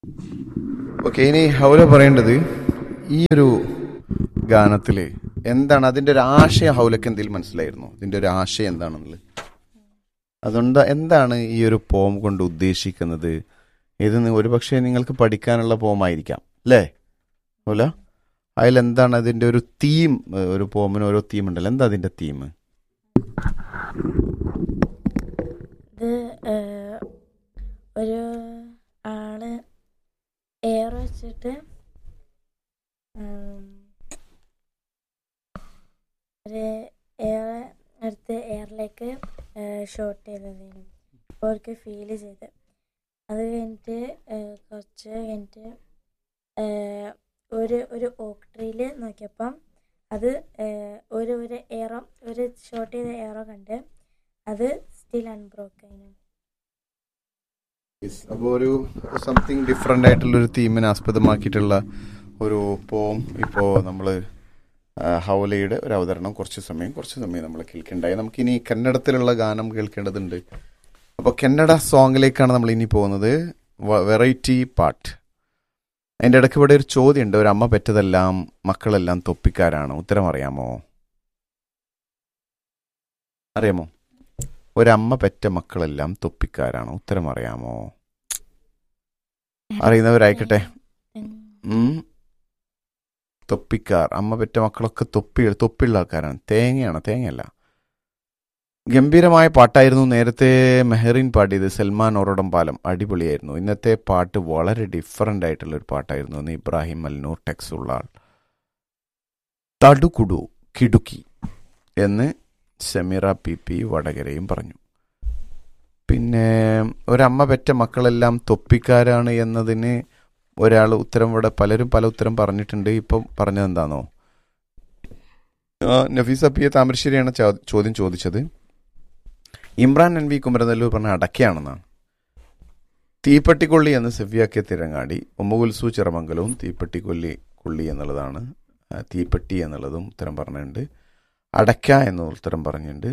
Okay ഇനി ഹൗല പറയേണ്ടത് ഈ ഒരു ഗാനത്തില് എന്താണ് അതിന്റെ ഒരു ആശയം ഹൗലക്ക് എന്തെങ്കിലും മനസ്സിലായിരുന്നു ഇതിന്റെ ഒരു ആശയം എന്താണെന്നുള്ളത് അതുകൊണ്ട് എന്താണ് ഈ ഒരു പോം കൊണ്ട് ഉദ്ദേശിക്കുന്നത് ഇത് നി- ഒരുപക്ഷെ നിങ്ങൾക്ക് പഠിക്കാനുള്ള പോമായിരിക്കാം അല്ലേ ഹൗല അതിലെന്താണ് അതിന്റെ ഒരു തീം ഒരു പോമിന് ഓരോ തീം ഉണ്ടല്ലോ എന്താ അതിന്റെ തീം ഇത് ഏഹ്, ഒരു ആള് എയർ വെച്ചിട്ട് ഉം, ഒരു എയർ എടുത്ത് എയറിലേക്ക് ഷോട്ട് ചെയ്തതിന് അപ്പോൾ അവർക്ക് ഫീൽ ചെയ്ത് അത് കഴിഞ്ഞിട്ട് ഏഹ്, കുറച്ച് കഴിഞ്ഞിട്ട് ഏഹ്, ഒരു ഒരു ഓക്ക് ട്രീയിൽ നോക്കിയപ്പം അത് ഏഹ്, ഒരു ഒരു എയറോ ഒരു ഷോട്ട് ചെയ്ത എയറോ കണ്ട് അത് സ്റ്റിൽ അൺബ്രോക്കൻ അപ്പോൾ ഒരു സംതിങ് ഡിഫറെൻ്റ് ആയിട്ടുള്ള ഒരു തീമിനെ ആസ്പദമാക്കിയിട്ടുള്ള ഒരു പോം ഇപ്പോൾ നമ്മൾ ഹൗലയുടെ ഒരു അവതരണം കുറച്ച് സമയം കുറച്ച് സമയം നമ്മൾ കേൾക്കേണ്ടായി നമുക്കിനി കന്നഡത്തിലുള്ള ഗാനം കേൾക്കേണ്ടതുണ്ട് അപ്പോൾ കന്നഡ സോങ്ങിലേക്കാണ് നമ്മൾ ഇനി പോകുന്നത് വെറൈറ്റി പാട്ട് അതിൻ്റെ ഇടയ്ക്ക് ഇവിടെ ഒരു ചോദ്യമുണ്ട് ഒരു അമ്മ പെറ്റതെല്ലാം മക്കളെല്ലാം തൊപ്പിക്കാരാണ് ഉത്തരം അറിയാമോ അറിയാമോ ഒരമ്മ പെറ്റ മക്കളെല്ലാം തൊപ്പിക്കാരാണ് ഉത്തരം അറിയാമോ അറിയുന്നവരായിക്കട്ടെ ഉം. തൊപ്പിക്കാർ അമ്മ പെറ്റ മക്കളൊക്കെ തൊപ്പി തൊപ്പിയുള്ള ആൾക്കാരാണ് തേങ്ങയാണ് തേങ്ങയല്ല ഗംഭീരമായ പാട്ടായിരുന്നു നേരത്തെ മെഹറിൻ പാടിയത് സൽമാൻ ഒറോടം പാലം അടിപൊളിയായിരുന്നു ഇന്നത്തെ പാട്ട് വളരെ ഡിഫറൻ്റ് ആയിട്ടുള്ള ഒരു പാട്ടായിരുന്നു എന്ന് ഇബ്രാഹിം അൽനൂർ ടെക്സ് ഉള്ള ആൾ തടുകുടു കിടുക്കി എന്ന് സമീറ പി പി വടകരയും പറഞ്ഞു പിന്നെ ഒരമ്മ പെറ്റ മക്കളെല്ലാം തൊപ്പിക്കാരാണ് എന്നതിന് ഒരാൾ ഉത്തരം ഇവിടെ പലരും പല ഉത്തരം പറഞ്ഞിട്ടുണ്ട് ഇപ്പം പറഞ്ഞത് എന്താണോ നഫീസ പി എ താമരശ്ശേരിയാണ് ചോ- ചോദ്യം ചോദിച്ചത് ഇമ്രാൻ എൻ വി കുമരനെല്ലൂർ പറഞ്ഞ അടക്കയാണെന്നാണ് തീപ്പെട്ടിക്കൊള്ളി എന്ന് സെവ്യാക്കിയ തിരങ്ങാടി ഉമ്മുകുൽസു ചിറമംഗലവും തീപ്പെട്ടിക്കൊല്ലി കൊള്ളി എന്നുള്ളതാണ് ആ, തീപ്പെട്ടി എന്നുള്ളതും ഉത്തരം പറഞ്ഞിട്ടുണ്ട് അടയ്ക്ക എന്ന ഉത്തരം പറഞ്ഞിട്ടുണ്ട്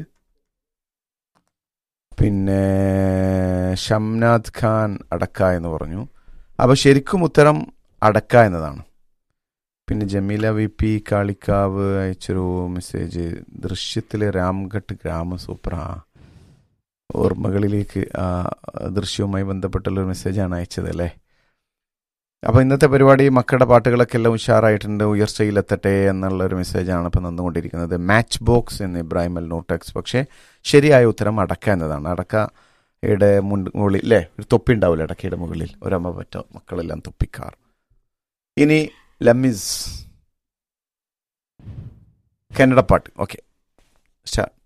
പിന്നെ ഷംനാദ് ഖാൻ അടക്ക എന്ന് പറഞ്ഞു അപ്പോൾ ശരിക്കും ഉത്തരം അടക്ക എന്നതാണ് പിന്നെ ജമീല വി പി കാളിക്കാവ് അയച്ചൊരു മെസ്സേജ് ദൃശ്യത്തിലെ രാംഘട്ട് ഗ്രാമ സൂപ്ര ഓർമ്മകളിലേക്ക് ആ ദൃശ്യവുമായി ബന്ധപ്പെട്ടുള്ള ഒരു മെസ്സേജാണ് അയച്ചത് അല്ലേ അപ്പോൾ ഇന്നത്തെ പരിപാടി മക്കളുടെ പാട്ടുകളൊക്കെ എല്ലാം ഉഷാറായിട്ടുണ്ട് ഉയർച്ചയിലെത്തട്ടെ എന്നുള്ള ഒരു മെസ്സേജാണ് ഇപ്പോൾ നിന്നുകൊണ്ടിരിക്കുന്നത് മാച്ച് ബോക്സ് എന്ന് ഇബ്രാഹിം അൽ നോട്ടെക്സ് പക്ഷേ ശരിയായ ഉത്തരം അടക്ക എന്നതാണ് അടക്കയുടെ മുകളിൽ അല്ലേ ഒരു തൊപ്പി ഉണ്ടാവില്ല അടക്കയുടെ മുകളിൽ ഒരമ്മ പറ്റ മക്കളെല്ലാം തൊപ്പിക്കാർ ഇനി ലമ്മിസ് കന്നഡ പാട്ട് ഓക്കെ സ്റ്റാർട്ട്